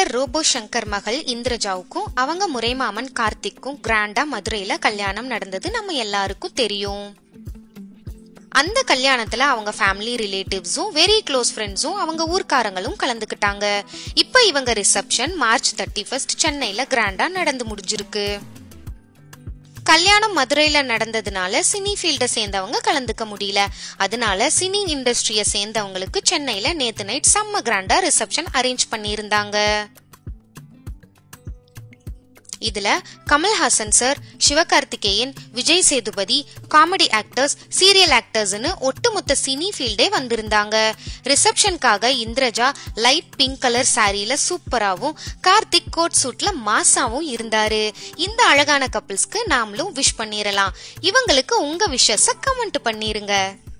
director robot Shankar மகள் இந்திரஜாவுக்கும் அவங்க முறைமாமன் கார்த்திக்கும் கிராண்டா மதுரையில கல்யாணம் நடந்தது நம்ம எல்லாருக்கும் தெரியும் அந்த கல்யாணத்துல அவங்க ஃபேமிலி ரிலேட்டிவ்ஸும் வெரி க்ளோஸ் ஃப்ரெண்ட்ஸும் அவங்க ஊர்க்காரங்களும் கலந்துக்கிட்டாங்க இப்ப இவங்க ரிசப்ஷன் மார்ச் தேர்ட்டி ஃபர்ஸ்ட் சென்னையில கிராண்டா நடந்து முடிஞ்சிருக்கு கல்யாணம் மதுரையில நடந்ததுனால சினி ஃபீல்ட சேர்ந்தவங்க கலந்துக்க முடியல அதனால சினி இண்டஸ்ட்ரிய சேர்ந்தவங்களுக்கு சென்னையில நேத்து நைட் செம்ம கிராண்டா ரிசப்ஷன் அரேஞ்ச் பண்ணியிருந்தாங்க இதுல Kamal Haasan sir Sivakarthikeyan Vijay Sethupathi comedy actors serial ஆக்டர்ஸ்னு ஒட்டுமொத்த சினி ஃபீல்டே வந்திருந்தாங்க ரிசப்ஷனுக்காக இந்திரஜா லைட் பிங்க் கலர் சாரியில சூப்பராவும் கார்த்திக் கோட் சூட்ல மாசாவும் இருந்தாரு இந்த அழகான கப்பிள்ஸ்க்கு நாமளும் விஷ் பண்ணிரலாம் இவங்களுக்கு உங்க விஷஸ கமெண்ட் பண்ணிருங்க